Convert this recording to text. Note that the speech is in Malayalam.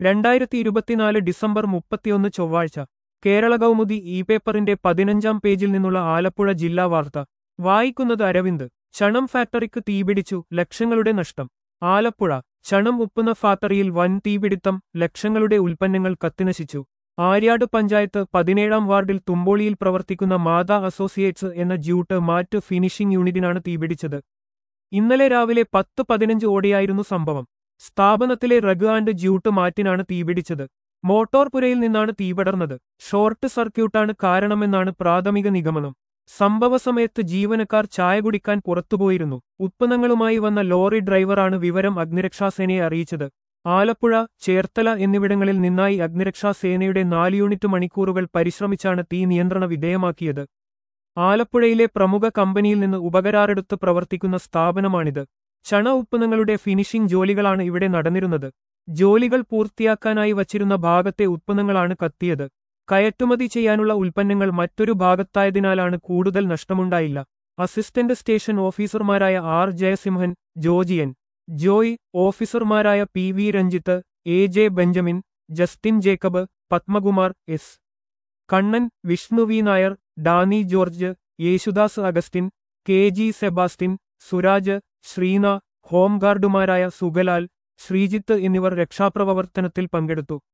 രണ്ടായിരത്തി ഇരുപത്തിനാല് ഡിസംബർ മുപ്പത്തിയൊന്ന് ചൊവ്വാഴ്ച കേരള കൗമുദി ഇ പേപ്പറിന്റെ പതിനഞ്ചാം പേജിൽ നിന്നുള്ള ആലപ്പുഴ ജില്ലാ വാർത്ത വായിക്കുന്നത് അരവിന്ദ് ചണം ഫാക്ടറിക്ക് തീപിടിച്ചു ലക്ഷങ്ങളുടെ നഷ്ടം ആലപ്പുഴ ചണം ഉപ്പുന്ന ഫാക്ടറിയിൽ വൻ തീപിടിത്തം ലക്ഷങ്ങളുടെ ഉൽപ്പന്നങ്ങൾ കത്തിനശിച്ചു ആര്യാട് പഞ്ചായത്ത് പതിനേഴാം വാർഡിൽ തുമ്പോളിയിൽ പ്രവർത്തിക്കുന്ന മാതാ അസോസിയേറ്റ്സ് എന്ന ജ്യൂട്ട് മാറ്റ് ഫിനിഷിംഗ് യൂണിറ്റിനാണ് തീപിടിച്ചത് ഇന്നലെ രാവിലെ പത്ത് പതിനഞ്ച് ഓടെയായിരുന്നു സംഭവം സ്ഥാപനത്തിലെ റഗ് ആൻഡ് ജ്യൂട്ട് മാറ്റിനാണ് തീപിടിച്ചത് മോട്ടോർ പുരയിൽ നിന്നാണ് തീപടർന്നത് ഷോർട്ട് സർക്യൂട്ടാണ് കാരണമെന്നാണ് പ്രാഥമിക നിഗമനം സംഭവസമയത്ത് ജീവനക്കാർ ചായ കുടിക്കാൻ പുറത്തുപോയിരുന്നു ഉത്പന്നങ്ങളുമായി വന്ന ലോറി ഡ്രൈവറാണ് വിവരം അഗ്നിരക്ഷാസേനയെ അറിയിച്ചത് ആലപ്പുഴ ചേർത്തല എന്നിവിടങ്ങളിൽ നിന്നായി അഗ്നിരക്ഷാസേനയുടെ നാല് യൂണിറ്റ് മണിക്കൂറുകൾ പരിശ്രമിച്ചാണ് തീ നിയന്ത്രണ വിധേയമാക്കിയത് ആലപ്പുഴയിലെ പ്രമുഖ കമ്പനിയിൽ നിന്ന് ഉപകരാറെടുത്ത് പ്രവർത്തിക്കുന്ന സ്ഥാപനമാണിത് ചണ ഉത്പന്നങ്ങളുടെ ഫിനിഷിംഗ് ജോലികളാണ് ഇവിടെ നടന്നിരുന്നത് ജോലികൾ പൂർത്തിയാക്കാനായി വച്ചിരുന്ന ഭാഗത്തെ ഉത്പന്നങ്ങളാണ് കത്തിയത് കയറ്റുമതി ചെയ്യാനുള്ള ഉൽപ്പന്നങ്ങൾ മറ്റൊരു ഭാഗത്തായതിനാലാണ് കൂടുതൽ നഷ്ടമുണ്ടായില്ല അസിസ്റ്റന്റ് സ്റ്റേഷൻ ഓഫീസർമാരായ ആർ ജയസിംഹൻ ജോജിയൻ ജോയ് ഓഫീസർമാരായ P V Ranjith A J Benjamin Justin Jacob Padmakumar S Kannan Vishnu V Nair Danny George Yesudas Augustine K G Sebastian Suraj Sreena ഹോംഗാർഡുമാരായ സുഗലാൽ ശ്രീജിത്ത് എന്നിവർ രക്ഷാപ്രവർത്തനത്തിൽ പങ്കെടുത്തു